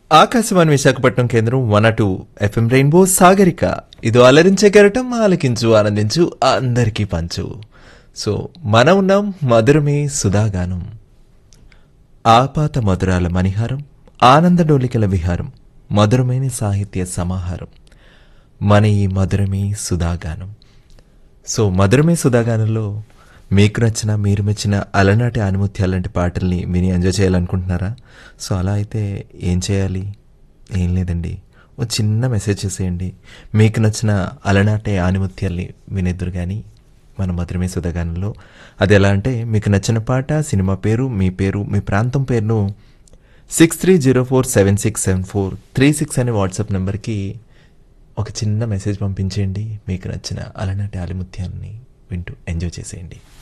ఆకాశవాణి విశాఖపట్నం కేంద్రం one two FM Rainbow Sagarika ఇది అలరించే కెరటం ఆలకించు ఆనందించు అందరికీ పంచు సో మనం ఉన్నాం మధురమే సుధాగానం ఆపాత మధురాల మణిహారం ఆనంద డోలికల విహారం మధురమైన సాహిత్య సమాహారం మన ఈ మధురమే సుధాగానం సో మధురమే సుధాగానంలో మీకు నచ్చిన మీరు మెచ్చిన అలనాటి ఆనుమత్యాలు లాంటి పాటల్ని విని ఎంజాయ్ చేయాలనుకుంటున్నారా సో అలా అయితే ఏం చేయాలి ఏం లేదండి ఓ చిన్న మెసేజ్ చేసేయండి మీకు నచ్చిన అలనాటి ఆనుమత్యాల్ని వినేద్దరు కానీ మన మధురమే సుధాగానంలో అది ఎలా అంటే మీకు నచ్చిన పాట సినిమా పేరు మీ పేరు మీ ప్రాంతం పేరును six three zero four seven six seven four three six అనే వాట్సాప్ నెంబర్కి ఒక చిన్న మెసేజ్ పంపించేయండి మీకు నచ్చిన అలనాటి ఆలిముత్యాన్ని వింటూ ఎంజాయ్ చేసేయండి